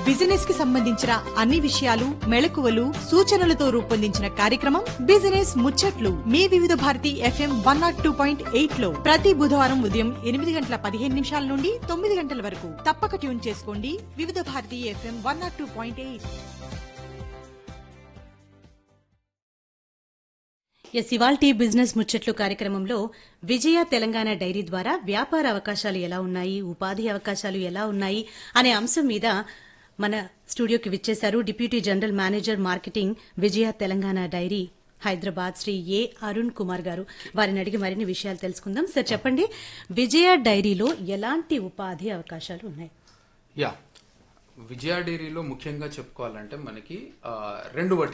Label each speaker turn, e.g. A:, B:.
A: business కి సంబంధించిన అన్ని విషయాలు మెళకువలు సూచనలతో రూపొందించిన కార్యక్రమం బిజినెస్ ముచ్చట్లు మీ Vividh Bharati FM one nought two point eight లో ప్రతి బుధవారం ఉదయం ఎనిమిది గంటల పదిహేను నిమిషాల నుండి తొమ్మిది గంటల వరకు తప్పక ట్యూన్ చేసుకోండి Vividh Bharati FM one nought two point eight
B: ఎస్ ఇవాల్టి బిజినెస్ ముచ్చట్లు కార్యక్రమంలో విజయ తెలంగాణ డైరీ ద్వారా వ్యాపార అవకాశాలు ఎలా ఉన్నాయి ఉపాధి అవకాశాలు ఎలా ఉన్నాయి అనే అంశం మీద మన స్టూడియోకి విచ్చేశారు deputy general manager marketing Vijaya Telangana dairy Hyderabad Shri A Arun Kumar garu వారిని అడిగి మరిన్ని విషయాలు తెలుసుకుందాం సార్ చెప్పండి విజయ డైరీలో ఎలాంటి ఉపాధి అవకాశాలు ఉన్నాయి
C: యా విజయ డైరీలో ముఖ్యంగా చెప్పుకోవాలంటే మనకి ఆ, రెండు